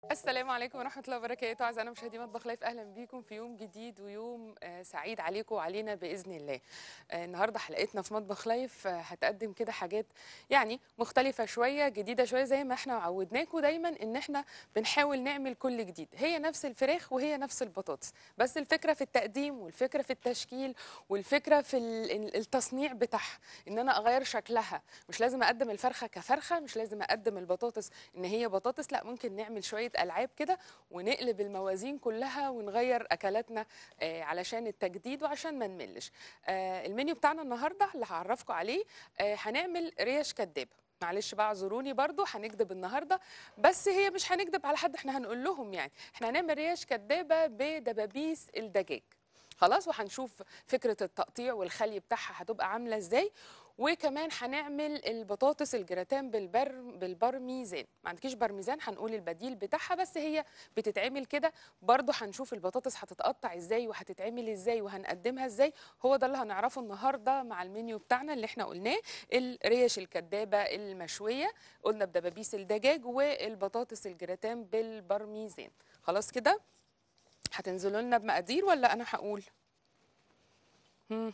السلام عليكم ورحمة الله وبركاته أعزائنا مشاهدي مطبخ لايف أهلا بيكم في يوم جديد ويوم آه، سعيد عليكم وعلينا بإذن الله آه، النهاردة حلقتنا في مطبخ لايف آه، هتقدم كده حاجات يعني مختلفة شوية جديدة شوية زي ما احنا عودناكم دايما إن احنا بنحاول نعمل كل جديد هي نفس الفراخ وهي نفس البطاطس بس الفكرة في التقديم والفكرة في التشكيل والفكرة في ال- التصنيع بتاعها إن أنا أغير شكلها مش لازم أقدم الفرخة كفرخة مش لازم أقدم البطاطس إن هي بطاطس لا ممكن نعمل شوية ألعاب كده ونقلب الموازين كلها ونغير أكلاتنا آه، علشان التجديد وعشان ما نملش آه، المنيو بتاعنا النهاردة اللي هعرفكم عليه آه، هنعمل ريش كدابة معلش بقى اعذروني برضو هنكذب النهارده بس هي مش هنكذب على حد احنا هنقول لهم يعني احنا هنعمل ريش كدابه بدبابيس الدجاج خلاص وهنشوف فكره التقطيع والخلي بتاعها هتبقى عامله ازاي وكمان هنعمل البطاطس الجراتان بالبر بالبرميزان ما عندكيش برميزان هنقول البديل بتاعها بس هي بتتعمل كده برضو هنشوف البطاطس هتتقطع ازاي وهتتعمل ازاي وهنقدمها ازاي هو ده اللي هنعرفه النهارده مع المنيو بتاعنا اللي احنا قلناه الريش الكدابه المشويه قلنا بدبابيس الدجاج والبطاطس الجراتان بالبرميزان خلاص كده هتنزلوا لنا بمقادير ولا انا هقول مم.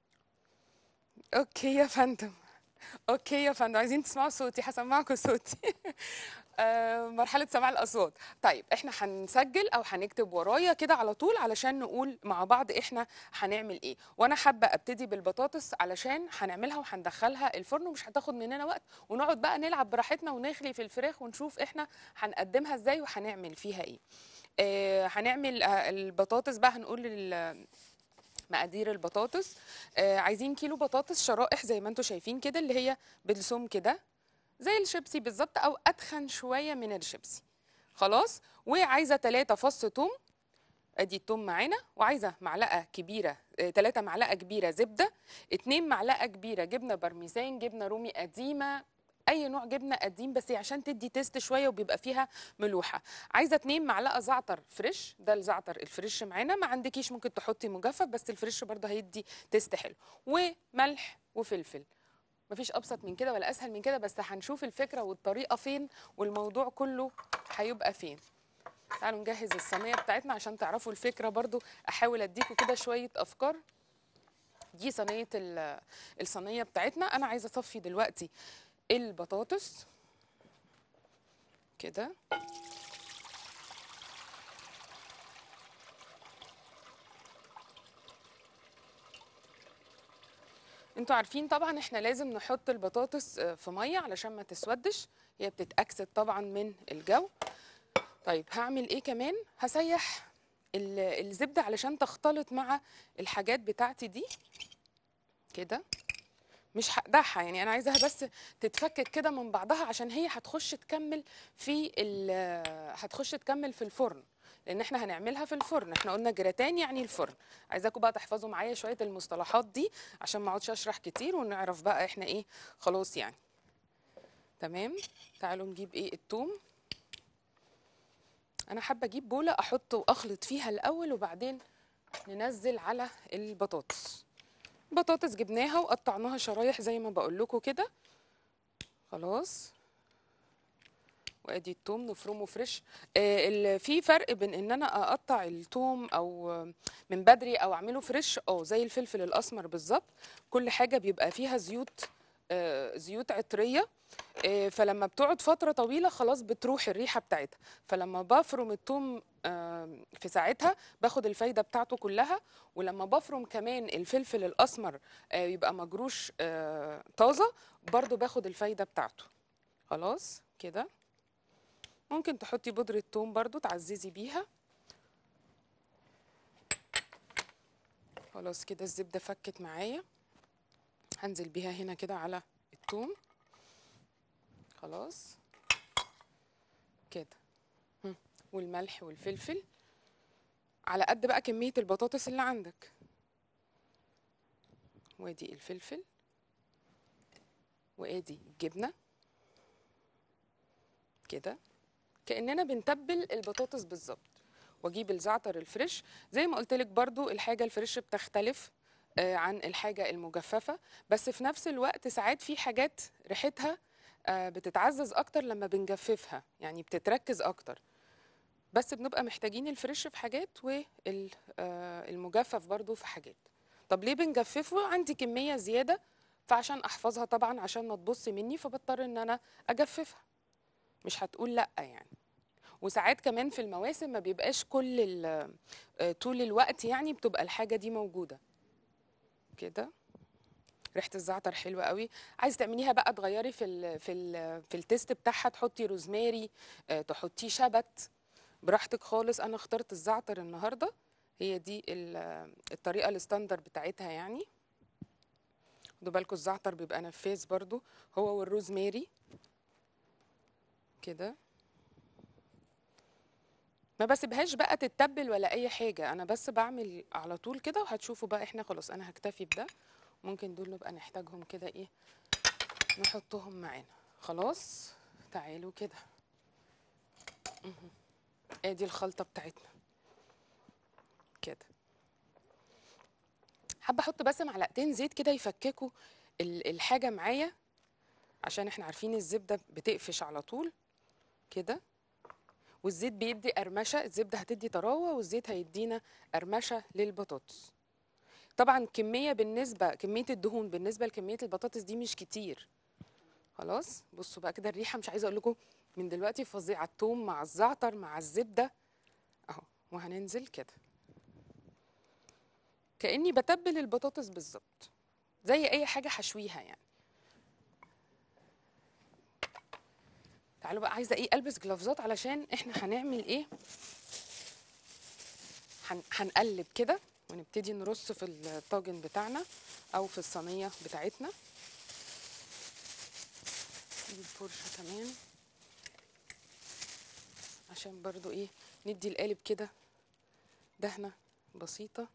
اوكي يا فندم اوكي يا فندم عايزين تسمعوا صوتي هسمعكم صوتي آه، مرحله سماع الاصوات طيب احنا هنسجل او هنكتب ورايا كده على طول علشان نقول مع بعض احنا هنعمل ايه وانا حابه ابتدي بالبطاطس علشان هنعملها وهندخلها الفرن ومش هتاخد مننا وقت ونقعد بقى نلعب براحتنا ونخلي في الفراخ ونشوف احنا هنقدمها ازاي وهنعمل فيها ايه آه، هنعمل آه، البطاطس بقى هنقول ال- مقادير البطاطس آه عايزين كيلو بطاطس شرائح زي ما انتم شايفين كده اللي هي بالسم كده زي الشيبسي بالظبط او اتخن شويه من الشيبسي خلاص وعايزه 3 فص توم ادي التوم معانا وعايزه معلقه كبيره 3 معلقه كبيره زبده 2 معلقه كبيره جبنه بارميزان جبنه رومي قديمه اي نوع جبنه قديم بس عشان تدي تيست شويه وبيبقى فيها ملوحه عايزه 2 معلقه زعتر فريش ده الزعتر الفريش معانا ما عندكيش ممكن تحطي مجفف بس الفريش برضه هيدي تيست حلو وملح وفلفل مفيش ابسط من كده ولا اسهل من كده بس هنشوف الفكره والطريقه فين والموضوع كله هيبقى فين تعالوا نجهز الصينيه بتاعتنا عشان تعرفوا الفكره برضو احاول اديكم كده شويه افكار دي صينيه ال- الصينيه بتاعتنا انا عايزه اصفي دلوقتي البطاطس كده انتوا عارفين طبعا احنا لازم نحط البطاطس آه، في ميه علشان ما تسودش هي بتتاكسد طبعا من الجو طيب هعمل ايه كمان هسيح ال- الزبده علشان تختلط مع الحاجات بتاعتي دي كده مش هقدحها يعني انا عايزاها بس تتفكك كده من بعضها عشان هي هتخش تكمل في ال- هتخش تكمل في الفرن لان احنا هنعملها في الفرن احنا قلنا جراتان يعني الفرن عايزاكم بقى تحفظوا معايا شويه المصطلحات دي عشان ما اقعدش اشرح كتير ونعرف بقى احنا ايه خلاص يعني تمام تعالوا نجيب ايه التوم انا حابه اجيب بوله احط واخلط فيها الاول وبعدين ننزل على البطاطس بطاطس جبناها وقطعناها شرايح زي ما بقول لكم كده خلاص وادي التوم نفرمه فريش آه ال- في فرق بين ان انا اقطع التوم او آه، من بدري او اعمله فريش اه زي الفلفل الاسمر بالظبط كل حاجه بيبقى فيها زيوت آه زيوت عطريه آه، فلما بتقعد فترة طويلة خلاص بتروح الريحة بتاعتها فلما بفرم التوم آه، في ساعتها باخد الفايدة بتاعته كلها ولما بفرم كمان الفلفل الأسمر آه، يبقى مجروش آه، طازة برضو باخد الفايدة بتاعته خلاص كده ممكن تحطي بودرة توم برضو تعززي بيها خلاص كده الزبدة فكت معايا هنزل بيها هنا كده على التوم خلاص كده هم. والملح والفلفل على قد بقى كمية البطاطس اللي عندك وادي الفلفل وادي الجبنة كده كأننا بنتبل البطاطس بالظبط واجيب الزعتر الفريش زي ما قلت لك برضو الحاجة الفريش بتختلف آه، عن الحاجة المجففة بس في نفس الوقت ساعات في حاجات ريحتها آه، بتتعزز اكتر لما بنجففها يعني بتتركز اكتر بس بنبقى محتاجين الفريش في حاجات والمجفف برضو في حاجات طب ليه بنجففه عندي كمية زيادة فعشان احفظها طبعا عشان ما تبص مني فبضطر ان انا اجففها مش هتقول لا يعني وساعات كمان في المواسم ما بيبقاش كل ال- آه، طول الوقت يعني بتبقى الحاجة دي موجودة كده ريحة الزعتر حلوة قوي عايز تعمليها بقى تغيري في ال في ال في التيست بتاعها تحطي روزماري آه، تحطيه شبت براحتك خالص انا اخترت الزعتر النهارده هي دي ال- الطريقة الستاندر بتاعتها يعني خدوا بالكم الزعتر بيبقى نفاذ برضو هو والروزماري كده ما بسيبهاش بقى تتبل ولا اي حاجه انا بس بعمل على طول كده وهتشوفوا بقى احنا خلاص انا هكتفي بده ممكن دول نبقى نحتاجهم كده ايه نحطهم معانا خلاص تعالوا كده مهم. ادي الخلطه بتاعتنا كده حابه احط بس معلقتين زيت كده يفككوا ال- الحاجه معايا عشان احنا عارفين الزبده بتقفش على طول كده والزيت بيدي قرمشه الزبده هتدي طراوه والزيت هيدينا قرمشه للبطاطس طبعا كميه بالنسبه كميه الدهون بالنسبه لكميه البطاطس دي مش كتير خلاص بصوا بقى كده الريحه مش عايزه اقول لكم من دلوقتي فظيعه الثوم مع الزعتر مع الزبده اهو وهننزل كده كاني بتبل البطاطس بالظبط زي اي حاجه هشويها يعني تعالوا بقى عايزه ايه البس جلافزات علشان احنا هنعمل ايه هن- هنقلب كده ونبتدي نرص في الطاجن بتاعنا او في الصينيه بتاعتنا نجيب فرشه كمان عشان برضو ايه ندي القالب كده دهنه بسيطه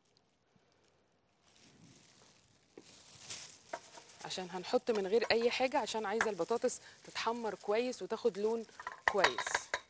عشان هنحط من غير اي حاجه عشان عايزه البطاطس تتحمر كويس وتاخد لون كويس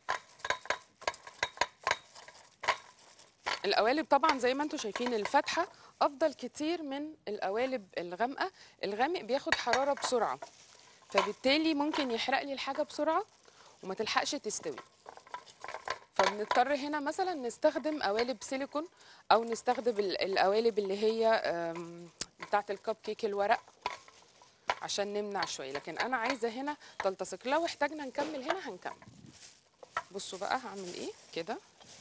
القوالب طبعا زي ما انتم شايفين الفاتحه افضل كتير من القوالب الغامقه الغامق بياخد حراره بسرعه فبالتالي ممكن يحرق لي الحاجه بسرعه وما تلحقش تستوي فبنضطر هنا مثلا نستخدم قوالب سيليكون او نستخدم ال- القوالب اللي هي أم، بتاعه الكب كيك الورق عشان نمنع شويه لكن انا عايزه هنا تلتصق لو احتاجنا نكمل هنا هنكمل بصوا بقى هعمل ايه كده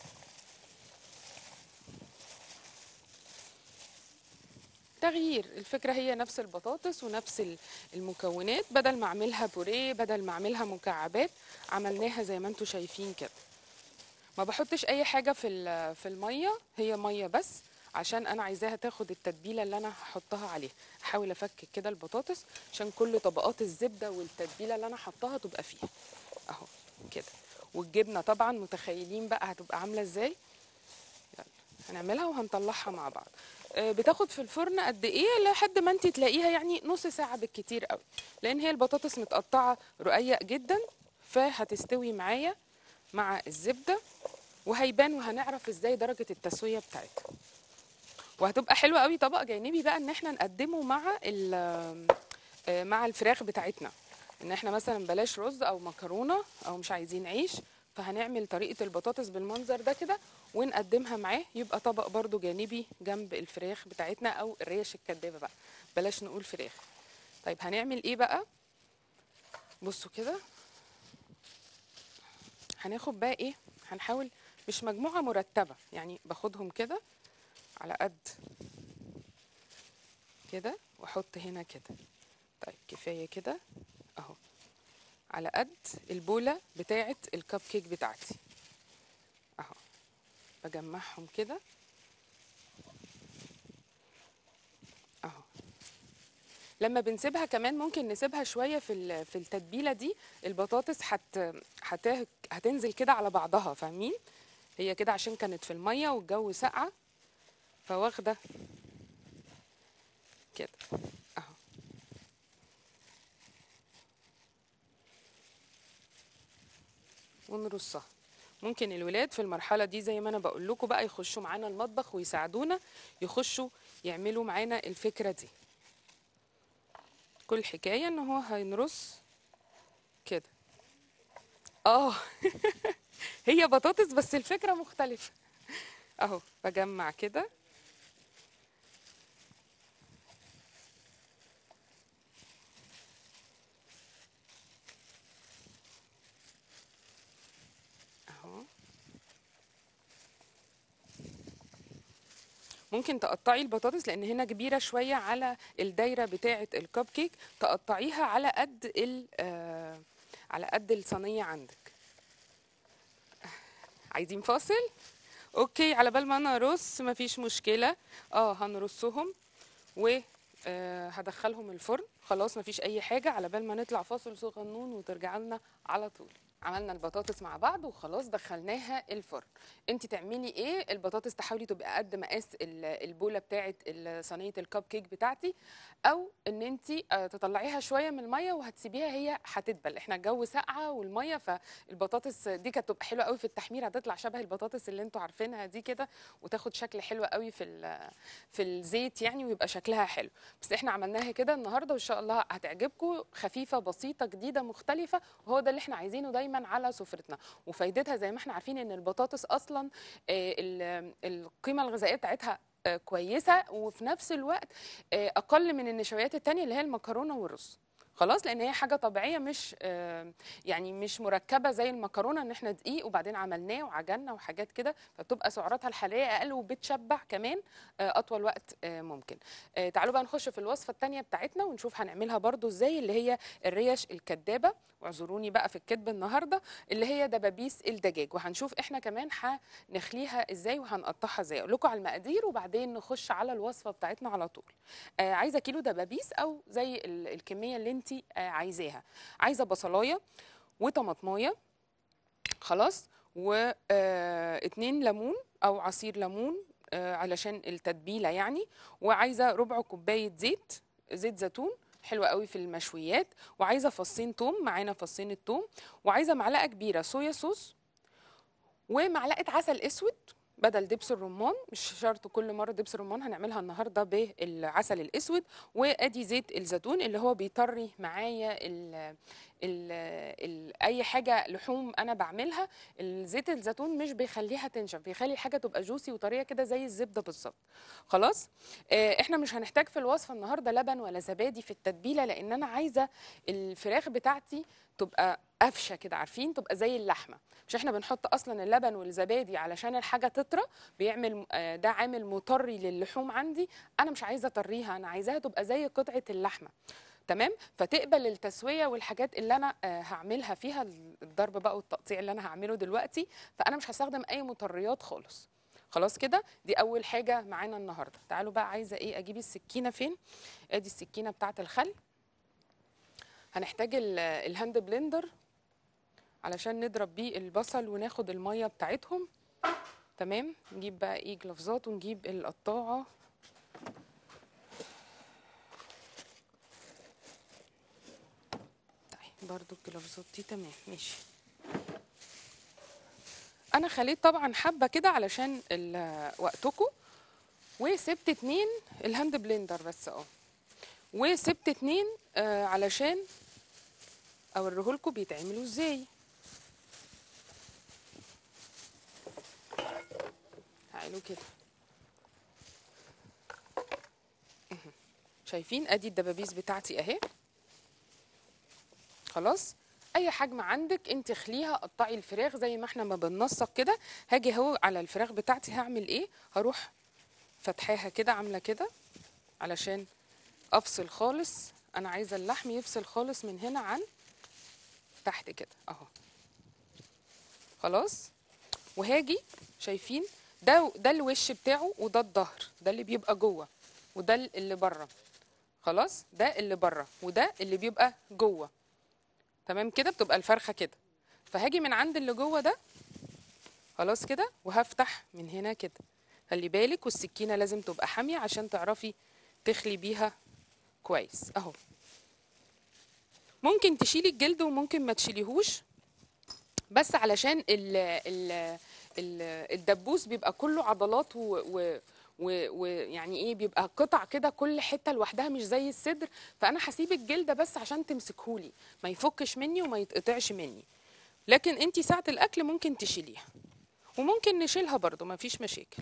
تغيير الفكره هي نفس البطاطس ونفس ال- المكونات بدل ما اعملها بوريه بدل ما اعملها مكعبات عملناها زي ما انتم شايفين كده ما بحطش اي حاجه في ال- في الميه هي ميه بس عشان انا عايزاها تاخد التتبيله اللي انا هحطها عليها احاول افكك كده البطاطس عشان كل طبقات الزبده والتتبيله اللي انا حطاها تبقى فيها اهو كده والجبنه طبعا متخيلين بقى هتبقى عامله ازاي يلا هنعملها وهنطلعها مع بعض آه، بتاخد في الفرن قد ايه لحد ما انت تلاقيها يعني نص ساعه بالكتير قوي لان هي البطاطس متقطعه رقيق جدا فهتستوي معايا مع الزبده وهيبان وهنعرف ازاي درجه التسويه بتاعتها وهتبقى حلوه قوي طبق جانبي بقى ان احنا نقدمه مع ال- آه، مع الفراخ بتاعتنا ان احنا مثلا بلاش رز او مكرونه او مش عايزين عيش فهنعمل طريقه البطاطس بالمنظر ده كده ونقدمها معاه يبقى طبق برضو جانبي جنب الفراخ بتاعتنا او الريش الكدابه بقى بلاش نقول فراخ طيب هنعمل ايه بقى بصوا كده هناخد بقى ايه هنحاول مش مجموعه مرتبه يعني باخدهم كده على قد كده واحط هنا كده طيب كفايه كده اهو على قد البوله بتاعه الكب كيك بتاعتي اهو بجمعهم كده اهو لما بنسيبها كمان ممكن نسيبها شويه في ال- في التتبيله دي البطاطس هت هت هتنزل كده على بعضها فاهمين هي كده عشان كانت في الميه والجو ساقعه فواخده كده اهو ونرصها ممكن الولاد في المرحله دي زي ما انا بقول لكم بقى يخشوا معانا المطبخ ويساعدونا يخشوا يعملوا معانا الفكره دي كل حكايه ان هو هينرص كده اه هي بطاطس بس الفكره مختلفه اهو بجمع كده اهو ممكن تقطعي البطاطس لان هنا كبيره شويه على الدايره بتاعه الكب كيك تقطعيها على قد ال آه، على قد الصينيه عندك عايزين فاصل اوكي على بال ما انا ارص مفيش مشكله اه هنرصهم و آه، هدخلهم الفرن خلاص مفيش اي حاجه على بال ما نطلع فاصل صغنون وترجع لنا على طول عملنا البطاطس مع بعض وخلاص دخلناها الفرن انت تعملي ايه البطاطس تحاولي تبقى قد مقاس ال- البوله بتاعه ال- صينيه الكب كيك بتاعتي او ان انت آه، تطلعيها شويه من الميه وهتسيبيها هي هتدبل احنا الجو ساقعه والميه فالبطاطس دي كانت تبقى حلوه قوي في التحمير هتطلع شبه البطاطس اللي انتوا عارفينها دي كده وتاخد شكل حلو قوي في ال- في الزيت يعني ويبقى شكلها حلو بس احنا عملناها كده النهارده وان شاء الله هتعجبكم خفيفه بسيطه جديده مختلفه وهو ده اللي احنا عايزينه دايما على سفرتنا وفايدتها زي ما احنا عارفين ان البطاطس اصلا آه، ال- القيمه الغذائيه بتاعتها آه، كويسه وفي نفس الوقت آه، اقل من النشويات التانية اللي هي المكرونه والرز خلاص لان هي حاجه طبيعيه مش آه، يعني مش مركبه زي المكرونه ان احنا دقيق وبعدين عملناه وعجننا وحاجات كده فتبقى سعراتها الحراريه اقل وبتشبع كمان آه، اطول وقت آه، ممكن آه، تعالوا بقى نخش في الوصفه الثانيه بتاعتنا ونشوف هنعملها برضو ازاي اللي هي الريش الكدابه واعذروني بقى في الكذب النهارده اللي هي دبابيس الدجاج وهنشوف احنا كمان هنخليها ازاي وهنقطعها ازاي اقول لكم على المقادير وبعدين نخش على الوصفه بتاعتنا على طول آه عايزه كيلو دبابيس او زي ال- الكميه اللي انت آه عايزاها عايزه بصلايه وطماطمايه خلاص واتنين ليمون او عصير ليمون آه، علشان التتبيله يعني وعايزه ربع كوبايه زيت زيت زيتون حلوة قوي في المشويات وعايزه فصين توم معانا فصين التوم وعايزه معلقه كبيره صويا صوص ومعلقه عسل اسود بدل دبس الرمان مش شرط كل مره دبس الرمان هنعملها النهارده بالعسل الاسود وادي زيت الزيتون اللي هو بيطري معايا ال ال ال اي حاجه لحوم انا بعملها الزيت الزيتون مش بيخليها تنشف بيخلي الحاجه تبقى جوسي وطريه كده زي الزبده بالظبط خلاص آه، احنا مش هنحتاج في الوصفه النهارده لبن ولا زبادي في التتبيله لان انا عايزه الفراخ بتاعتي تبقى قفشه كده عارفين تبقى زي اللحمه مش احنا بنحط اصلا اللبن والزبادي علشان الحاجه تطرى بيعمل آه، ده عامل مطري للحوم عندي انا مش عايزه اطريها انا عايزاها تبقى زي قطعه اللحمه تمام فتقبل التسويه والحاجات اللي انا آه، هعملها فيها الضرب بقى والتقطيع اللي انا هعمله دلوقتي فانا مش هستخدم اي مطريات خالص خلاص كده دي اول حاجه معانا النهارده تعالوا بقى عايزه ايه اجيب السكينه فين ادي السكينه بتاعه الخل هنحتاج ال- الهاند بلندر علشان نضرب بيه البصل وناخد الميه بتاعتهم تمام نجيب بقى ايه جلافزات ونجيب القطاعه طيب برضو الجلافزات دي تمام ماشي انا خليت طبعا حبه كده علشان ال- وقتكم وسبت اتنين الهاند بلندر بس اه وسبت اتنين آه علشان اوريهولكوا بيتعملوا ازاي تعالوا كده اهو. شايفين ادي الدبابيس بتاعتي اهي خلاص اي حجم عندك انت خليها قطعي الفراخ زي ما احنا ما بننسق كده هاجي اهو على الفراخ بتاعتي هعمل ايه هروح فتحاها كده عامله كده علشان افصل خالص انا عايزه اللحم يفصل خالص من هنا عن تحت كده اهو خلاص وهاجي شايفين ده ده الوش بتاعه وده الظهر ده اللي بيبقى جوه وده اللي بره خلاص ده اللي بره وده اللي بيبقى جوه تمام كده بتبقى الفرخه كده فهاجي من عند اللي جوه ده خلاص كده وهفتح من هنا كده خلي بالك والسكينه لازم تبقى حاميه عشان تعرفي تخلي بيها كويس اهو ممكن تشيلي الجلد وممكن ما تشيليهوش بس علشان ال ال ال الدبوس بيبقى كله عضلات و, و ويعني ايه بيبقى قطع كده كل حته لوحدها مش زي الصدر فانا هسيب الجلده بس عشان تمسكهولي ما يفكش مني وما يتقطعش مني لكن انت ساعه الاكل ممكن تشيليها وممكن نشيلها برضو ما فيش مشاكل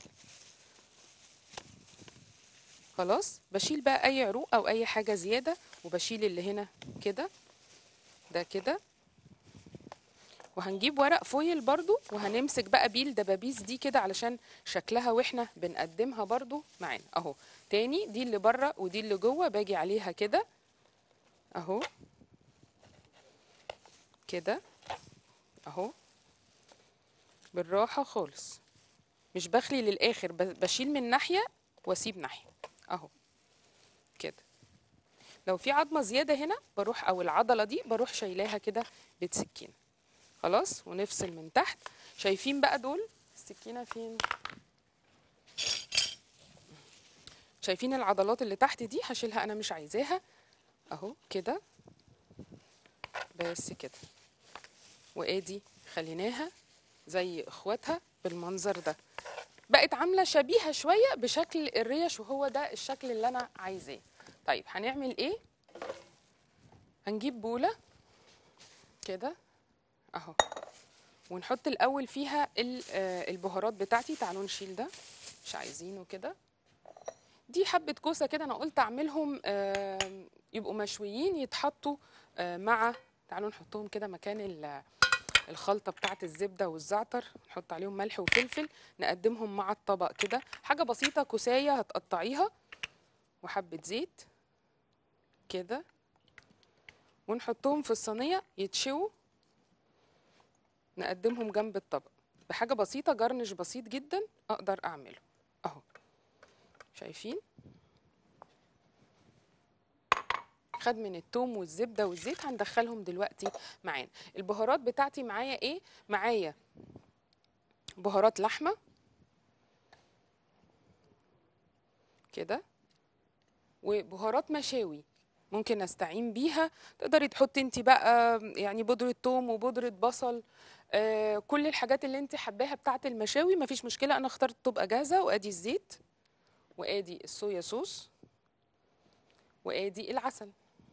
خلاص بشيل بقى اي عروق او اي حاجه زياده وبشيل اللي هنا كده ده كده وهنجيب ورق فويل برضو وهنمسك بقى بيه الدبابيس دي كده علشان شكلها واحنا بنقدمها برضو معانا اهو تاني دي اللي بره ودي اللي جوه باجي عليها كده اهو كده اهو بالراحه خالص مش بخلي للاخر ب- بشيل من ناحيه واسيب ناحيه اهو كده لو في عظمه زياده هنا بروح او العضله دي بروح شايلاها كده بسكينه خلاص ونفصل من تحت شايفين بقى دول السكينه فين شايفين العضلات اللي تحت دي هشيلها انا مش عايزاها اهو كده بس كده وادي خليناها زي اخواتها بالمنظر ده بقت عامله شبيهه شويه بشكل الريش وهو ده الشكل اللي انا عايزاه طيب هنعمل ايه هنجيب بوله كده اهو ونحط الاول فيها ال- آه، البهارات بتاعتي تعالوا نشيل ده مش عايزينه كده دي حبه كوسه كده انا قلت اعملهم آه، يبقوا مشويين يتحطوا آه، مع تعالوا نحطهم كده مكان ال- الخلطه بتاعت الزبده والزعتر نحط عليهم ملح وفلفل نقدمهم مع الطبق كده حاجه بسيطه كوسايه هتقطعيها وحبه زيت كده ونحطهم في الصينيه يتشووا نقدمهم جنب الطبق بحاجه بسيطه جرنش بسيط جدا اقدر اعمله اهو شايفين خد من التوم والزبده والزيت هندخلهم دلوقتي معانا البهارات بتاعتي معايا ايه معايا بهارات لحمه كده وبهارات مشاوي ممكن استعين بيها تقدري تحطي انت بقى يعني بودره ثوم وبودره بصل آه كل الحاجات اللي انت حباها بتاعه المشاوي مفيش مشكله انا اخترت تبقى جاهزه وادي الزيت وادي الصويا صوص وادي العسل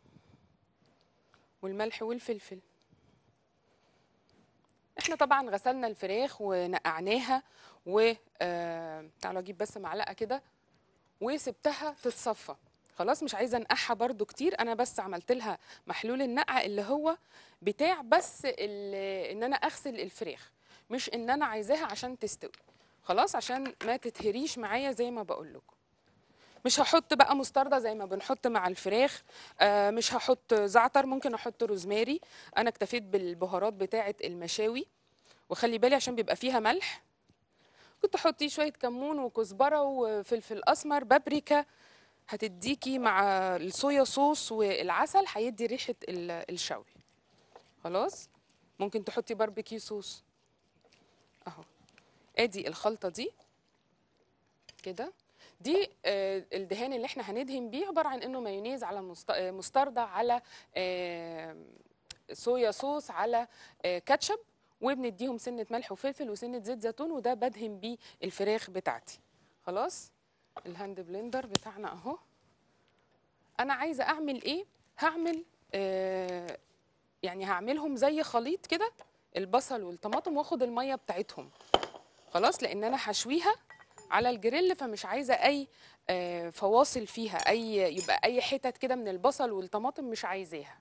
والملح والفلفل احنا طبعا غسلنا الفراخ ونقعناها و آه، تعالوا اجيب بس معلقه كده وسبتها تتصفى خلاص مش عايزه انقعها برده كتير انا بس عملت لها محلول النقع اللي هو بتاع بس ال- ان انا اغسل الفراخ مش ان انا عايزاها عشان تستوي خلاص عشان ما تتهريش معايا زي ما بقول لكم مش هحط بقى مستردة زي ما بنحط مع الفراخ آه مش هحط زعتر ممكن احط روزماري انا اكتفيت بالبهارات بتاعه المشاوي وخلي بالي عشان بيبقى فيها ملح كنت تحطي شويه كمون وكزبره وفلفل اسمر بابريكا هتديكي مع الصويا صوص والعسل هيدي ريحه ال- الشوي خلاص ممكن تحطي باربيكيو صوص اهو ادي الخلطه دي كده دي آه، الدهان اللي احنا هندهن بيه عباره عن انه مايونيز على مست- آه، مستردة على آه، صويا صوص على آه، كاتشب وبنديهم سنه ملح وفلفل وسنه زيت زيتون وده بدهن بيه الفراخ بتاعتي خلاص الهاند بلندر بتاعنا اهو انا عايزه اعمل ايه هعمل آه يعني هعملهم زي خليط كده البصل والطماطم واخد الميه بتاعتهم خلاص لان انا هشويها على الجريل فمش عايزه اي آه فواصل فيها اي يبقى اي حتت كده من البصل والطماطم مش عايزاها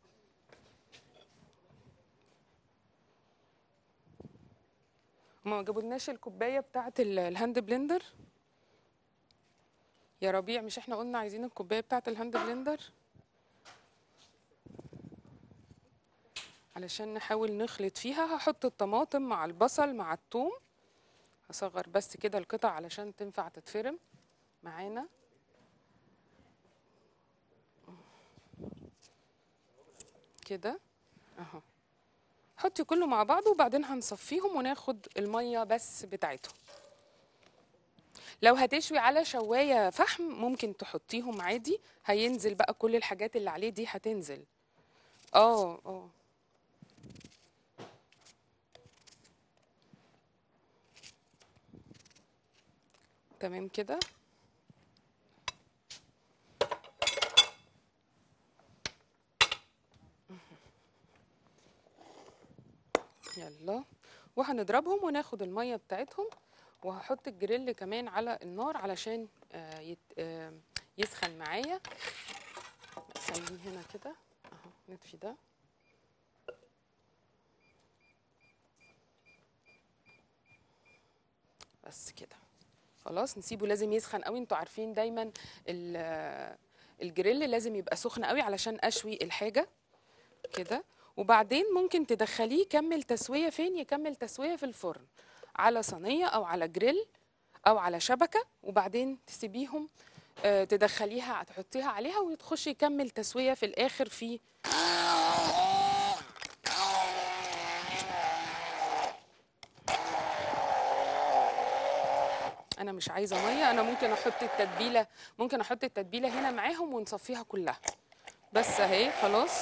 ما جابولناش الكوبايه بتاعه ال- الهاند بلندر يا ربيع مش احنا قلنا عايزين الكوبايه بتاعه الهاند بلندر علشان نحاول نخلط فيها هحط الطماطم مع البصل مع الثوم هصغر بس كده القطع علشان تنفع تتفرم معانا كده اهو حطي كله مع بعضه وبعدين هنصفيهم وناخد الميه بس بتاعتهم لو هتشوي على شوايه فحم ممكن تحطيهم عادي هينزل بقى كل الحاجات اللي عليه دي هتنزل اه اه تمام كده يلا الله وهنضربهم وناخد الميه بتاعتهم وهحط الجريل كمان على النار علشان آه، يت... آه، يسخن معايا خليه هنا كده اهو نطفي ده بس كده خلاص نسيبه لازم يسخن قوي انتوا عارفين دايما ال- الجريل لازم يبقى سخن قوي علشان اشوي الحاجه كده وبعدين ممكن تدخليه يكمل تسويه فين يكمل تسويه في الفرن على صينيه او على جريل او على شبكه وبعدين تسيبيهم آه، تدخليها تحطيها عليها وتخش يكمل تسويه في الاخر في انا مش عايزه ميه انا ممكن احط التتبيله ممكن احط التتبيله هنا معاهم ونصفيها كلها بس اهي خلاص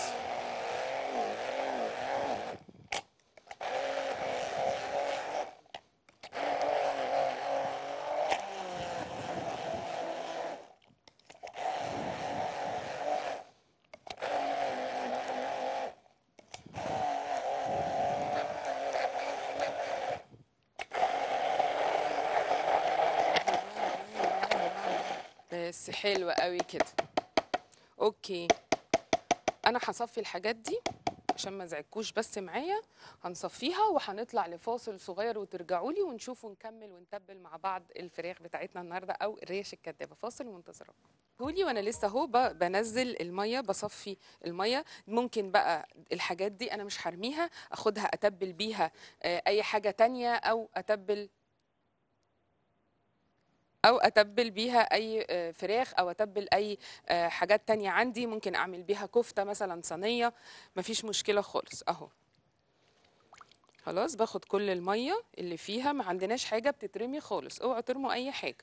بس حلوة قوي كده اوكي انا هصفي الحاجات دي عشان ما ازعجكوش بس معايا هنصفيها وهنطلع لفاصل صغير وترجعوا لي ونشوف ونكمل ونتبل مع بعض الفراخ بتاعتنا النهارده او الريش الكدابه فاصل ومنتظره قولي وانا لسه اهو ب- بنزل الميه بصفي الميه ممكن بقى الحاجات دي انا مش هرميها اخدها اتبل بيها آه، اي حاجه تانية او اتبل او اتبل بيها اي آه، فراخ او اتبل اي آه، حاجات تانية عندي ممكن اعمل بيها كفتة مثلا صينية مفيش مشكلة خالص اهو خلاص باخد كل المية اللي فيها ما عندناش حاجة بتترمي خالص اوعوا ترموا اي حاجة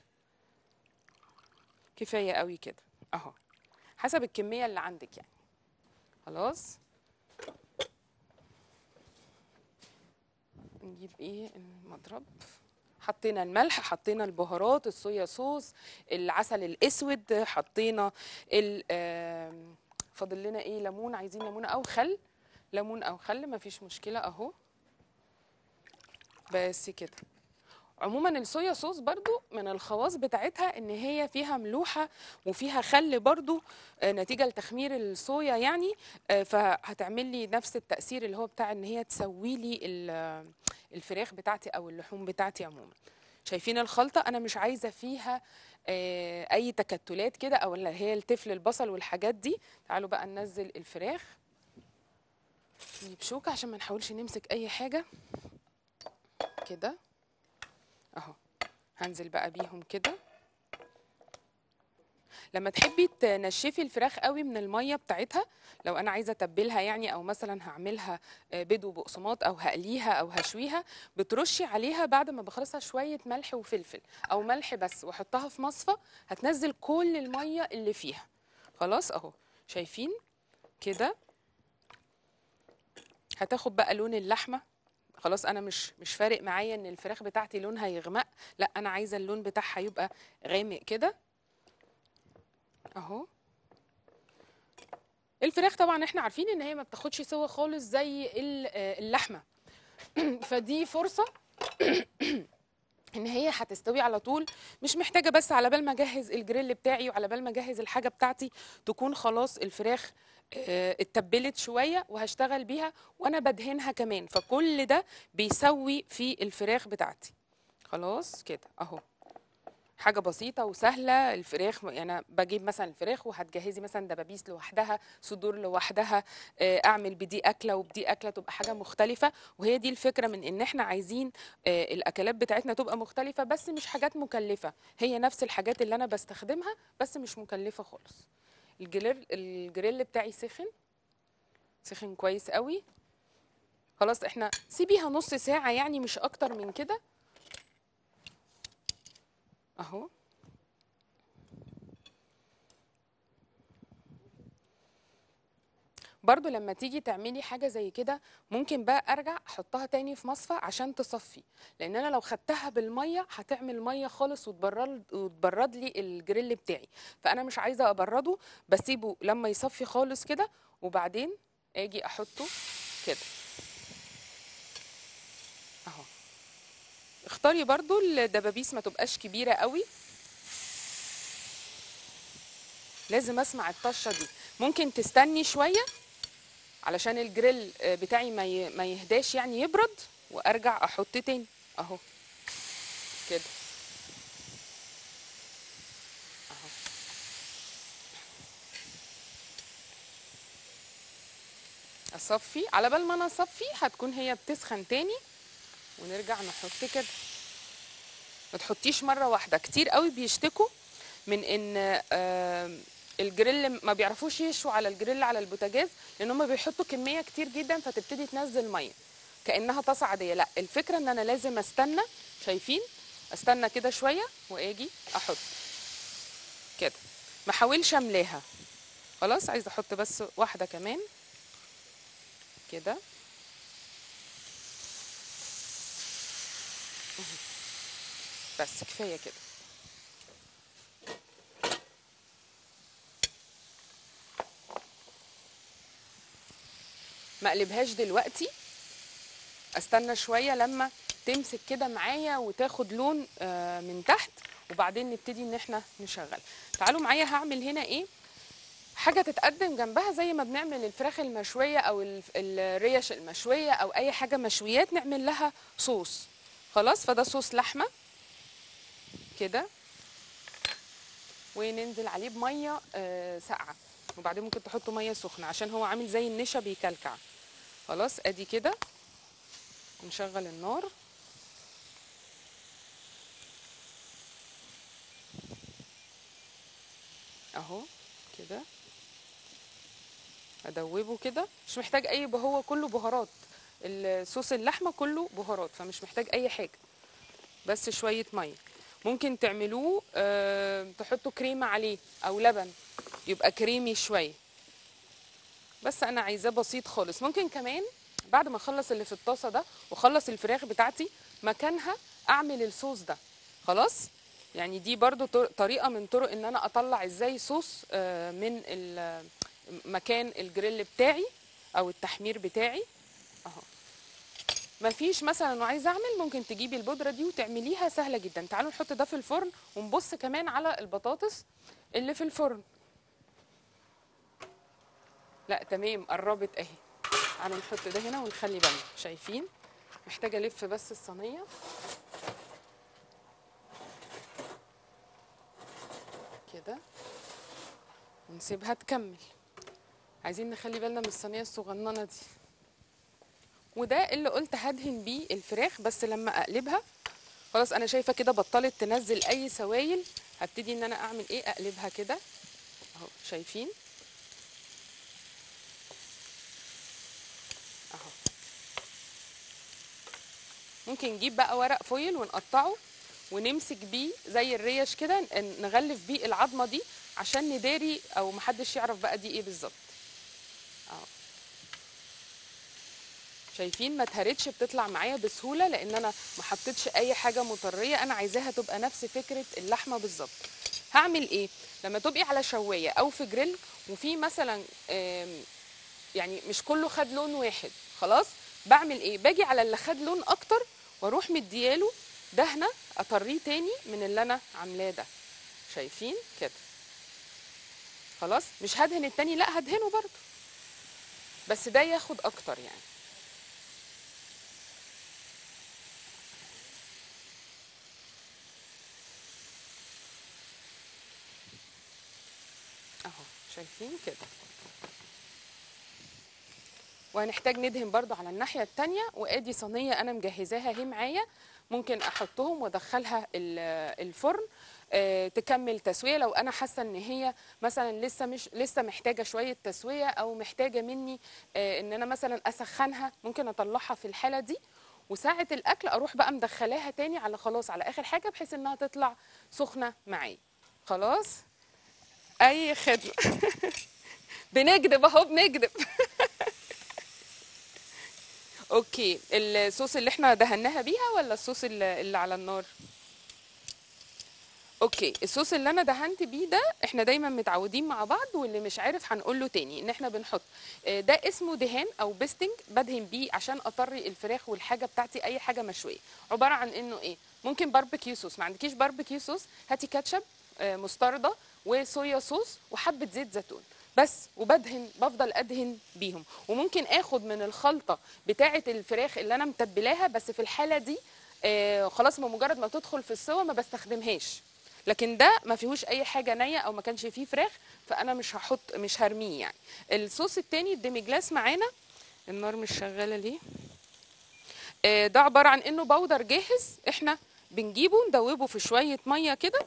كفاية قوي كده اهو حسب الكمية اللي عندك يعني خلاص نجيب ايه المضرب حطينا الملح حطينا البهارات الصويا صوص العسل الاسود حطينا ال آم، فاضل لنا ايه ليمون عايزين ليمون او خل ليمون او خل مفيش مشكله اهو بس كده عموما الصويا صوص برضو من الخواص بتاعتها ان هي فيها ملوحه وفيها خل برضو آه، نتيجه لتخمير الصويا يعني آه، فهتعمل لي نفس التاثير اللي هو بتاع ان هي تسوي لي ال- الفراخ بتاعتي او اللحوم بتاعتي عموما شايفين الخلطه انا مش عايزه فيها آه، اي تكتلات كده او اللي هي التفل البصل والحاجات دي تعالوا بقى ننزل الفراخ نجيب شوكه عشان ما نحاولش نمسك اي حاجه كده اهو هنزل بقى بيهم كده لما تحبي تنشفي الفراخ قوي من الميه بتاعتها لو انا عايزه اتبلها يعني او مثلا هعملها آه، بيض وبقسماط او هقليها او هشويها بترشي عليها بعد ما بخلصها شويه ملح وفلفل او ملح بس واحطها في مصفى هتنزل كل الميه اللي فيها خلاص اهو شايفين كده هتاخد بقى لون اللحمه خلاص انا مش مش فارق معايا ان الفراخ بتاعتي لونها يغمق لا انا عايزه اللون بتاعها يبقى غامق كده اهو الفراخ طبعا احنا عارفين ان هي ما بتاخدش سوا خالص زي ال- آه، اللحمه فدي فرصه ان هي هتستوي على طول مش محتاجه بس على بال ما اجهز الجريل بتاعي وعلى بال ما اجهز الحاجه بتاعتي تكون خلاص الفراخ آه، اتبلت شويه وهشتغل بيها وانا بدهنها كمان فكل ده بيسوي في الفراخ بتاعتي خلاص كده اهو حاجه بسيطه وسهله الفراخ يعني بجيب مثلا الفراخ وهتجهزي مثلا دبابيس لوحدها صدور لوحدها آه، اعمل بدي اكله وبدي اكله تبقى حاجه مختلفه وهي دي الفكره من ان احنا عايزين آه، الاكلات بتاعتنا تبقى مختلفه بس مش حاجات مكلفه هي نفس الحاجات اللي انا بستخدمها بس مش مكلفه خالص الجريل الجريل بتاعي سخن سخن كويس قوي خلاص احنا سيبيها نص ساعه يعني مش اكتر من كده اهو برضو لما تيجي تعملي حاجة زي كده ممكن بقى ارجع احطها تاني في مصفى عشان تصفي لان انا لو خدتها بالمية هتعمل مية خالص وتبرد وتبرد لي الجريل بتاعي فانا مش عايزة ابرده بسيبه لما يصفي خالص كده وبعدين اجي احطه كده اختاري برضو الدبابيس ما تبقاش كبيره قوي لازم اسمع الطشه دي ممكن تستني شويه علشان الجريل آه، بتاعي ما ي- ما يهداش يعني يبرد وارجع احط تاني اهو كده اهو اصفي على بال ما انا اصفي هتكون هي بتسخن تاني ونرجع نحط كده ما تحطيش مره واحده كتير قوي بيشتكوا من ان آم، الجريل ما بيعرفوش يشوا على الجريل على البوتاجاز لان هم بيحطوا كميه كتير جدا فتبتدي تنزل ميه كانها طاسه عاديه لا الفكره ان انا لازم استنى شايفين استنى كده شويه واجي احط كده ما احاولش املاها خلاص عايزه احط بس واحده كمان كده بس كفايه كده ما اقلبهاش دلوقتي استنى شويه لما تمسك كده معايا وتاخد لون آه، من تحت وبعدين نبتدي ان احنا نشغل تعالوا معايا هعمل هنا ايه حاجه تتقدم جنبها زي ما بنعمل الفراخ المشويه او الف- الريش المشويه او اي حاجه مشويات نعمل لها صوص خلاص فده صوص لحمه كده وننزل عليه بميه آه، ساقعه وبعدين ممكن تحطوا ميه سخنه عشان هو عامل زي النشا بيكلكع خلاص ادي كده نشغل النار اهو كده ادوبه كده مش محتاج اي ب- هو كله بهارات الصوص اللحمه كله بهارات فمش محتاج اي حاجه بس شويه ميه ممكن تعملوه آه، تحطوا كريمه عليه او لبن يبقى كريمي شويه بس انا عايزاه بسيط خالص ممكن كمان بعد ما اخلص اللي في الطاسه ده واخلص الفراخ بتاعتي مكانها اعمل الصوص ده خلاص يعني دي برضو طر- طريقه من طرق ان انا اطلع ازاي صوص آه، من ال- مكان الجريل بتاعي او التحمير بتاعي اهو مفيش مثلا وعايزه اعمل ممكن تجيبي البودره دي وتعمليها سهله جدا تعالوا نحط ده في الفرن ونبص كمان على البطاطس اللي في الفرن لا تمام قربت اهي تعالوا نحط ده هنا ونخلي بالنا شايفين محتاجه الف بس الصينيه كده ونسيبها تكمل عايزين نخلي بالنا من الصينيه الصغننه دي وده اللي قلت هدهن بيه الفراخ بس لما اقلبها خلاص انا شايفه كده بطلت تنزل اي سوائل هبتدي ان انا اعمل ايه اقلبها كده اهو شايفين اهو ممكن نجيب بقى ورق فويل ونقطعه ونمسك بيه زي الريش كده ن- نغلف بيه العظمه دي عشان نداري او محدش يعرف بقى دي ايه بالظبط اهو شايفين ما اتهرتش بتطلع معايا بسهوله لان انا ما حطيتش اي حاجه مطريه انا عايزاها تبقى نفس فكره اللحمه بالظبط هعمل ايه لما تبقي على شوايه او في جريل وفي مثلا آم، يعني مش كله خد لون واحد خلاص بعمل ايه باجي على اللي خد لون اكتر واروح مدياله دهنه اطريه تاني من اللي انا عاملاه ده شايفين كده خلاص مش هدهن التاني لا هدهنه برضه بس ده ياخد اكتر يعني اهو شايفين كده وهنحتاج ندهن برضو على الناحية التانية وادي صينية انا مجهزاها اهي معايا ممكن احطهم وادخلها ال- الفرن آه، تكمل تسوية لو انا حاسة ان هي مثلا لسه مش لسه محتاجة شوية تسوية او محتاجة مني آه، ان انا مثلا اسخنها ممكن اطلعها في الحالة دي وساعة الاكل اروح بقى مدخلاها تاني على خلاص على اخر حاجة بحيث انها تطلع سخنة معايا خلاص اي خدمة بنكذب اهو بنكذب اوكي الصوص اللي احنا دهناها بيها ولا الصوص اللي, اللي على النار اوكي الصوص اللي انا دهنت بيه ده احنا دايما متعودين مع بعض واللي مش عارف هنقول له تاني ان احنا بنحط آه، ده اسمه دهان او بيستنج بدهن بيه عشان اطري الفراخ والحاجه بتاعتي اي حاجه مشويه عباره عن انه ايه ممكن باربيكيو صوص ما عندكيش باربيكيو صوص هاتي كاتشب آه، مستردة وصويا صوص وحبه زيت زيتون بس وبدهن بفضل ادهن بيهم وممكن اخد من الخلطه بتاعه الفراخ اللي انا متبلاها بس في الحاله دي آه خلاص بمجرد ما تدخل في السوا ما بستخدمهاش لكن ده ما فيهوش اي حاجه نيه او ما كانش فيه فراخ فانا مش هحط مش هرميه يعني الصوص التاني الديمي جلاس معانا النار مش شغاله ليه آه، ده عباره عن انه بودر جاهز احنا بنجيبه ندوبه في شويه ميه كده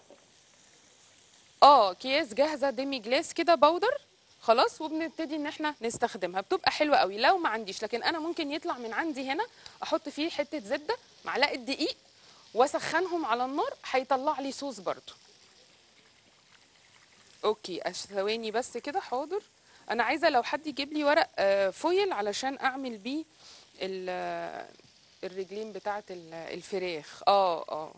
اه اكياس جاهزه ديمي جلاس كده بودر خلاص وبنبتدي ان احنا نستخدمها بتبقى حلوه قوي لو ما عنديش لكن انا ممكن يطلع من عندي هنا احط فيه حته زبده معلقه دقيق واسخنهم على النار هيطلع لي صوص برضو اوكي أش- ثواني بس كده حاضر انا عايزه لو حد يجيب لي ورق آه، فويل علشان اعمل بيه ال- آه، الرجلين بتاعه ال- الفراخ اه اه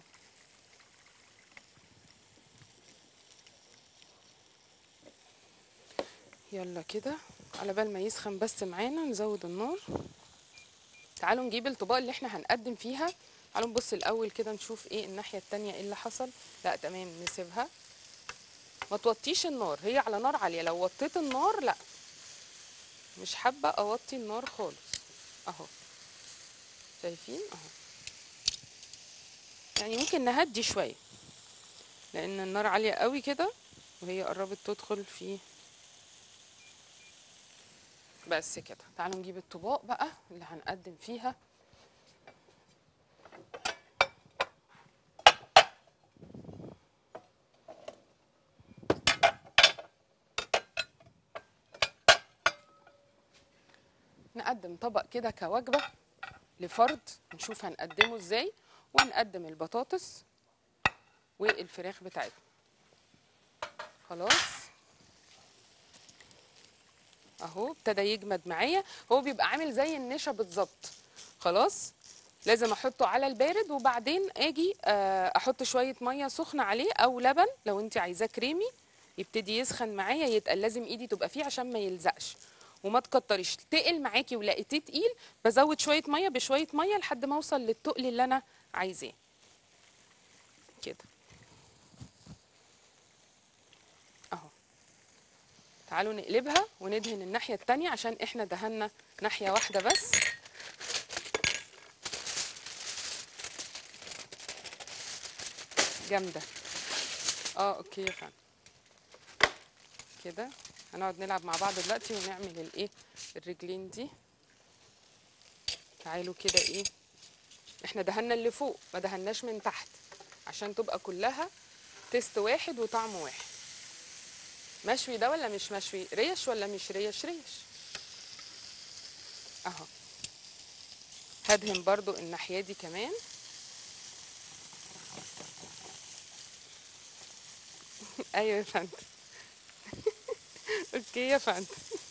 يلا كده على بال ما يسخن بس معانا نزود النار تعالوا نجيب الطباق اللي احنا هنقدم فيها تعالوا نبص الاول كده نشوف ايه الناحيه التانية ايه اللي حصل لا تمام نسيبها ما توطيش النار هي على نار عاليه لو وطيت النار لا مش حابه اوطي النار خالص اهو شايفين اهو يعني ممكن نهدي شويه لان النار عاليه قوي كده وهي قربت تدخل في بس كده تعالوا نجيب الطباق بقى اللي هنقدم فيها نقدم طبق كده كوجبة لفرد نشوف هنقدمه ازاي ونقدم البطاطس والفراخ بتاعتنا خلاص اهو ابتدى يجمد معايا هو بيبقى عامل زي النشا بالظبط خلاص لازم احطه على البارد وبعدين اجي آه، احط شويه ميه سخنه عليه او لبن لو انت عايزاه كريمي يبتدي يسخن معايا يتقل لازم ايدي تبقى فيه عشان ما يلزقش وما تكتريش تقل معاكي ولقيتيه تقيل بزود شويه ميه بشويه ميه لحد ما اوصل للتقل اللي انا عايزاه كده اهو تعالوا نقلبها وندهن الناحيه التانية عشان احنا دهنا ناحيه واحده بس جامده اه اوكي يا فندم كده هنقعد نلعب مع بعض دلوقتي ونعمل الايه الرجلين دي تعالوا كده ايه احنا دهنا اللي فوق ما دهناش من تحت عشان تبقى كلها تيست واحد وطعم واحد مشوي ده ولا مش مشوي ريش ولا مش ريش ريش اهو هدهن برضو الناحية دي كمان ايوه يا فندم اوكي يا فندم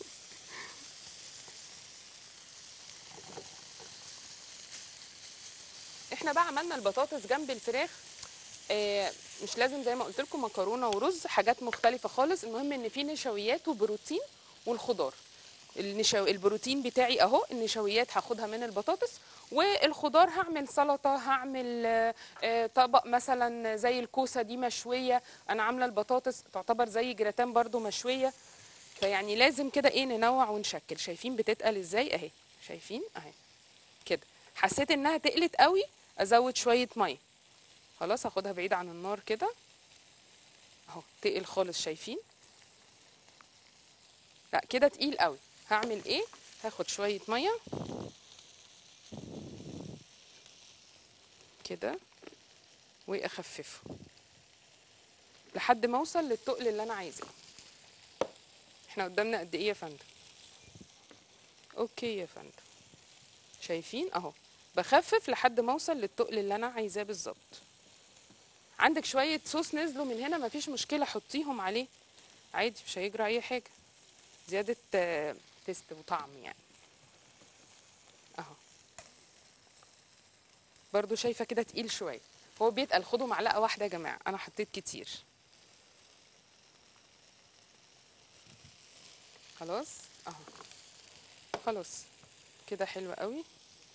احنا بقى عملنا البطاطس جنب الفراخ آه، مش لازم زي ما قلت لكم مكرونه ورز حاجات مختلفه خالص المهم ان في نشويات وبروتين والخضار النشو... البروتين بتاعي اهو النشويات هاخدها من البطاطس والخضار هعمل سلطه هعمل آه، آه، طبق مثلا زي الكوسه دي مشويه انا عامله البطاطس تعتبر زي جراتان برضو مشويه فيعني لازم كده ايه ننوع ونشكل شايفين بتتقل ازاي اهي شايفين اهي كده حسيت انها تقلت قوي ازود شويه ميه خلاص هاخدها بعيد عن النار كده اهو تقل خالص شايفين لا كده تقيل قوي هعمل ايه هاخد شويه ميه كده واخففه لحد ما اوصل للتقل اللي انا عايزاه احنا قدامنا قد ايه يا فندم اوكي يا فندم شايفين اهو بخفف لحد ما اوصل للتقل اللي انا عايزاه بالظبط عندك شويه صوص نزلوا من هنا مفيش مشكله حطيهم عليه عادي مش هيجرى اي حاجه زياده آه، تيست وطعم يعني اهو برضو شايفه كده تقيل شويه هو بيتقل خدوا معلقه واحده يا جماعه انا حطيت كتير خلاص اهو خلاص كده حلو قوي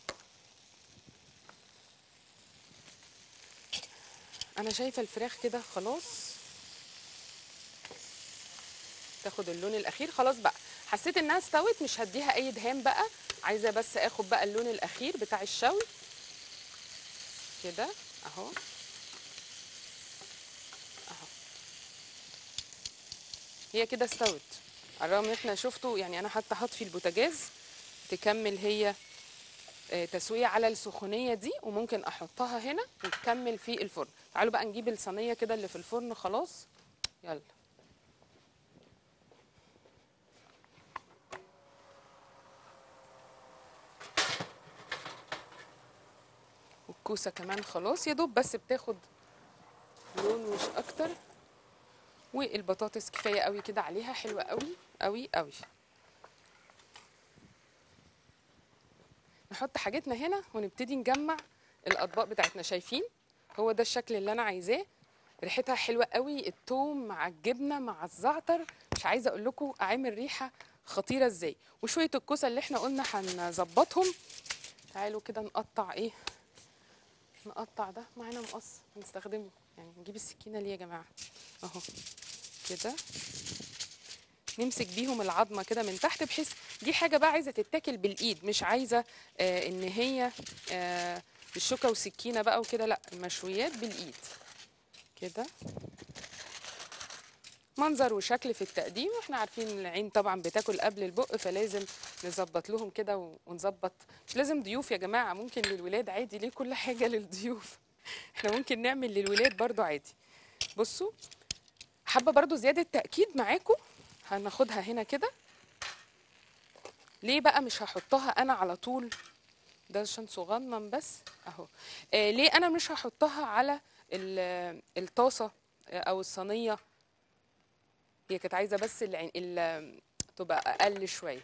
انا شايفه الفراخ كده خلاص تاخد اللون الاخير خلاص بقى حسيت انها استوت مش هديها اي دهان بقى عايزه بس اخد بقى اللون الاخير بتاع الشوي كده اهو اهو هي كده استوت على الرغم ان احنا شفتوا يعني انا حتى هطفي البوتاجاز تكمل هي آه، تسويه على السخونيه دي وممكن احطها هنا وتكمل في الفرن تعالوا بقى نجيب الصينيه كده اللي في الفرن خلاص يلا والكوسه كمان خلاص يا دوب بس بتاخد لون مش اكتر والبطاطس كفايه قوي كده عليها حلوه قوي قوي قوي نحط حاجتنا هنا ونبتدي نجمع الاطباق بتاعتنا شايفين هو ده الشكل اللي انا عايزاه ريحتها حلوه قوي التوم مع الجبنه مع الزعتر مش عايزه اقول لكم عامل ريحه خطيره ازاي وشويه الكوسه اللي احنا قلنا هنظبطهم تعالوا كده نقطع ايه نقطع ده معانا مقص نستخدمه يعني نجيب السكينه ليه يا جماعه اهو كده نمسك بيهم العظمه كده من تحت بحيث دي حاجه بقى عايزه تتاكل بالايد مش عايزه آه ان هي آه بالشوكه وسكينه بقى وكده لا المشويات بالايد كده منظر وشكل في التقديم واحنا عارفين إن العين طبعا بتاكل قبل البق فلازم نظبط لهم كده و- ونظبط مش لازم ضيوف يا جماعه ممكن للولاد عادي ليه كل حاجه للضيوف احنا ممكن نعمل للولاد برضو عادي بصوا حابه برضو زياده تاكيد معاكم هناخدها هنا كده ليه بقى مش هحطها انا على طول ده عشان صغنن بس اهو آه ليه انا مش هحطها على ال- الطاسه آه، او الصينيه هي كانت عايزه بس العين ال- تبقى اقل شويه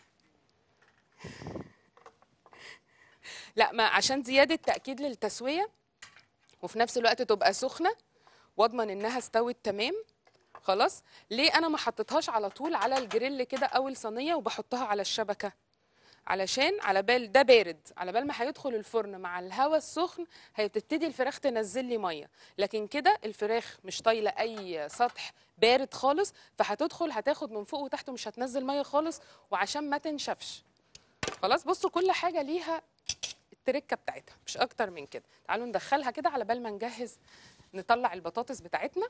لا ما عشان زياده تاكيد للتسويه وفي نفس الوقت تبقى سخنه واضمن انها استوت تمام خلاص ليه انا ما حطيتهاش على طول على الجريل كده او الصينيه وبحطها على الشبكه علشان على بال ده بارد على بال ما هيدخل الفرن مع الهواء السخن هتبتدي الفراخ تنزل لي ميه لكن كده الفراخ مش طايله اي سطح بارد خالص فهتدخل هتاخد من فوق وتحت ومش هتنزل ميه خالص وعشان ما تنشفش خلاص بصوا كل حاجه ليها التركه بتاعتها مش اكتر من كده تعالوا ندخلها كده على بال ما نجهز نطلع البطاطس بتاعتنا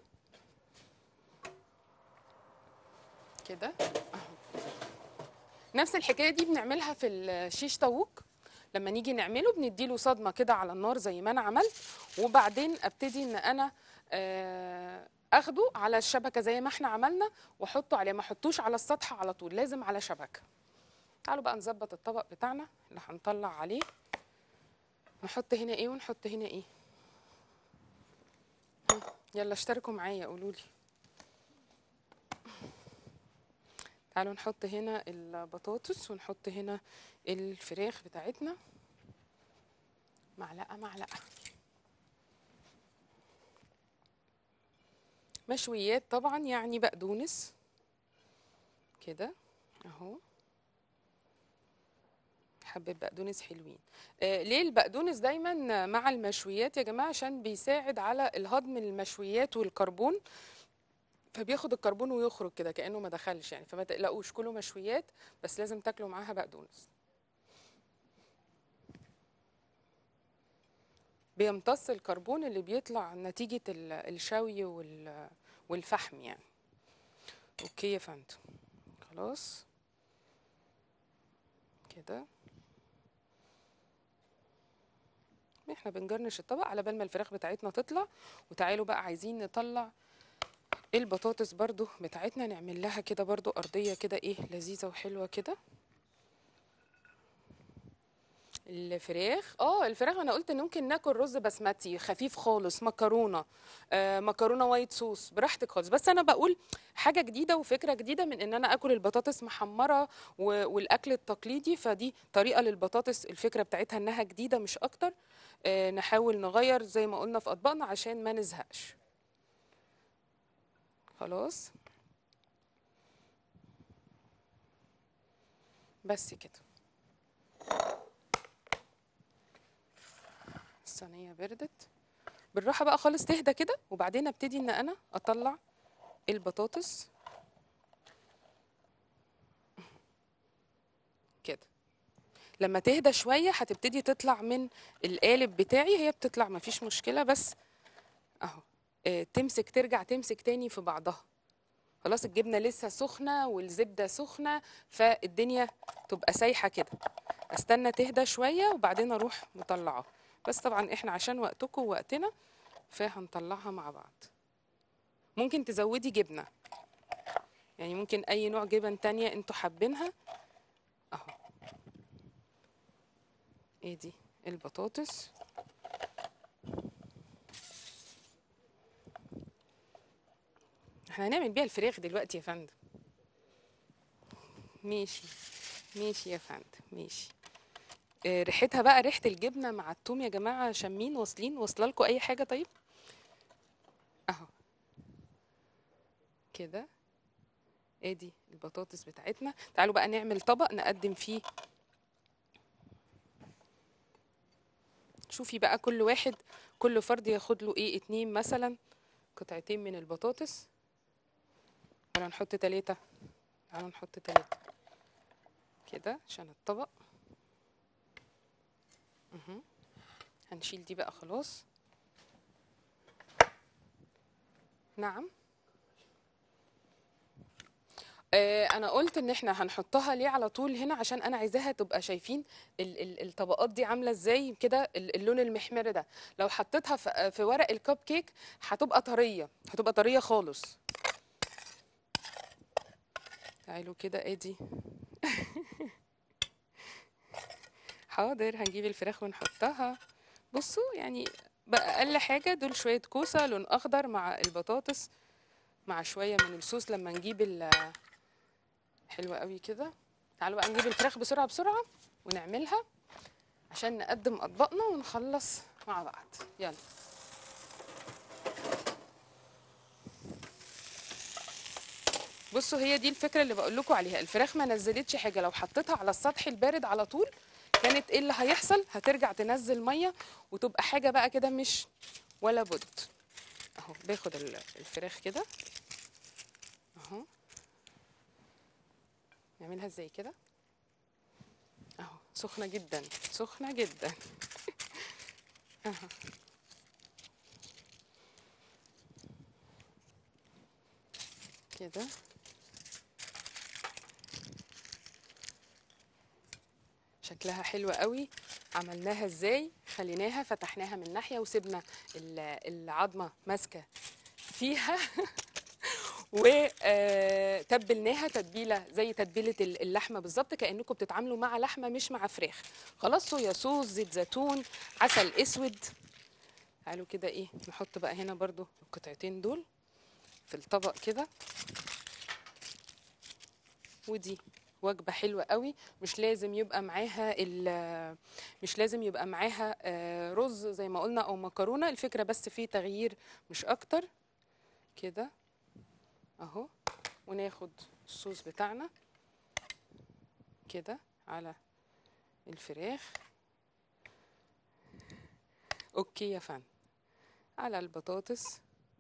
كده اهو نفس الحكايه دي بنعملها في الشيش طاووق لما نيجي نعمله بنديله صدمه كده على النار زي ما انا عملت وبعدين ابتدي ان انا آه، اخده على الشبكه زي ما احنا عملنا واحطه عليه ما احطوش على السطح على طول لازم على شبكه تعالوا بقى نظبط الطبق بتاعنا اللي هنطلع عليه نحط هنا ايه ونحط هنا ايه يلا اشتركوا معايا قولوا لي تعالوا نحط هنا البطاطس ونحط هنا الفراخ بتاعتنا معلقه معلقه مشويات طبعا يعني بقدونس كده اهو حبة بقدونس حلوين آه ليه البقدونس دايما مع المشويات يا جماعة عشان بيساعد على الهضم المشويات والكربون فبياخد الكربون ويخرج كده كأنه ما دخلش يعني فما تقلقوش كلوا مشويات بس لازم تاكلوا معاها بقدونس بيمتص الكربون اللي بيطلع نتيجة ال- الشوي وال- والفحم يعني اوكي يا فندم خلاص كده احنا بنجرنش الطبق على بال ما الفراخ بتاعتنا تطلع وتعالوا بقى عايزين نطلع البطاطس برضو بتاعتنا نعمل لها كده برضو أرضية كده ايه لذيذة وحلوة كده الفراخ اه الفراخ انا قلت ان ممكن ناكل رز بسمتي خفيف خالص مكرونه آه مكرونه وايت صوص براحتك خالص بس انا بقول حاجه جديده وفكره جديده من ان انا اكل البطاطس محمره و- والاكل التقليدي فدي طريقه للبطاطس الفكره بتاعتها انها جديده مش اكتر آه نحاول نغير زي ما قلنا في اطباقنا عشان ما نزهقش خلاص بس كده الصينيه بردت بالراحه بقى خالص تهدى كده وبعدين ابتدي ان انا اطلع البطاطس كده لما تهدى شويه هتبتدي تطلع من القالب بتاعي هي بتطلع مفيش مشكله بس اهو آه، تمسك ترجع تمسك تاني في بعضها خلاص الجبنه لسه سخنه والزبده سخنه فالدنيا تبقى سايحه كده استنى تهدى شويه وبعدين اروح مطلعاها بس طبعا احنا عشان وقتكم ووقتنا فهنطلعها مع بعض ممكن تزودي جبنه يعني ممكن اي نوع جبن تانية انتوا حابينها اهو ايه دي البطاطس احنا هنعمل بيها الفراخ دلوقتي يا فندم ماشي ماشي يا فندم ماشي آه، ريحتها بقى ريحة الجبنة مع التوم يا جماعة شامين واصلين واصله لكم أي حاجة طيب؟ أهو كده ادي البطاطس بتاعتنا تعالوا بقى نعمل طبق نقدم فيه شوفي بقى كل واحد كل فرد ياخد له ايه اتنين مثلا قطعتين من البطاطس ولا نحط تلاتة تعالوا نحط تلاتة كده عشان الطبق مهم. هنشيل دي بقى خلاص نعم آه، انا قلت ان احنا هنحطها ليه على طول هنا عشان انا عايزاها تبقى شايفين ال- ال- الطبقات دي عامله ازاي كده ال- اللون المحمر ده لو حطيتها في في ورق الكب كيك هتبقى طريه هتبقى طريه خالص تعالوا كده ادي حاضر هنجيب الفراخ ونحطها بصوا يعني بقى اقل حاجه دول شويه كوسه لون اخضر مع البطاطس مع شويه من الصوص لما نجيب ال حلوه قوي كده تعالوا بقى نجيب الفراخ بسرعه بسرعه ونعملها عشان نقدم اطباقنا ونخلص مع بعض يلا بصوا هي دي الفكره اللي بقول لكم عليها الفراخ ما نزلتش حاجه لو حطيتها على السطح البارد على طول كانت ايه اللي هيحصل هترجع تنزل ميه وتبقى حاجه بقى كده مش ولا بد اهو باخد ال- الفراخ كده اهو نعملها ازاي كده اهو سخنه جدا سخنه جدا اهو كده شكلها حلو قوي عملناها ازاي خليناها فتحناها من ناحيه وسيبنا ال- العظمه ماسكه فيها وتبلناها تتبيله زي تتبيله ال- اللحمه بالظبط كانكم بتتعاملوا مع لحمه مش مع فراخ خلاص صويا صوص زيت زيتون عسل اسود تعالوا كده ايه نحط بقى هنا برضو القطعتين دول في الطبق كده ودي وجبة حلوة قوي مش لازم يبقى معاها ال- مش لازم يبقى معاها آه، رز زي ما قلنا او مكرونة الفكرة بس في تغيير مش اكتر كده اهو وناخد الصوص بتاعنا كده على الفراخ اوكي يا فندم على البطاطس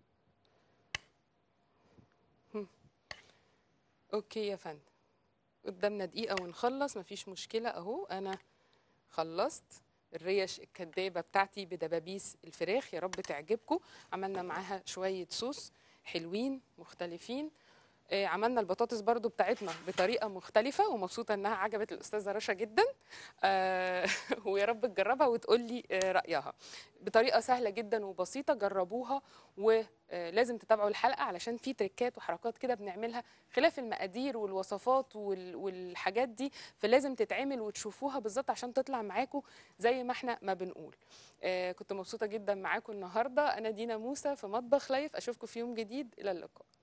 هم. اوكي يا فندم قدامنا دقيقة ونخلص مفيش مشكلة اهو انا خلصت الريش الكدابة بتاعتي بدبابيس الفراخ يا رب تعجبكم عملنا معاها شوية صوص حلوين مختلفين آه، عملنا البطاطس برضو بتاعتنا بطريقه مختلفه ومبسوطه انها عجبت الاستاذه رشا جدا آه، ويا رب تجربها وتقول لي آه، رايها بطريقه سهله جدا وبسيطه جربوها ولازم تتابعوا الحلقه علشان في تريكات وحركات كده بنعملها خلاف المقادير والوصفات وال- والحاجات دي فلازم تتعمل وتشوفوها بالظبط عشان تطلع معاكم زي ما احنا ما بنقول آه، كنت مبسوطه جدا معاكم النهارده انا دينا موسى في مطبخ لايف اشوفكم في يوم جديد الى اللقاء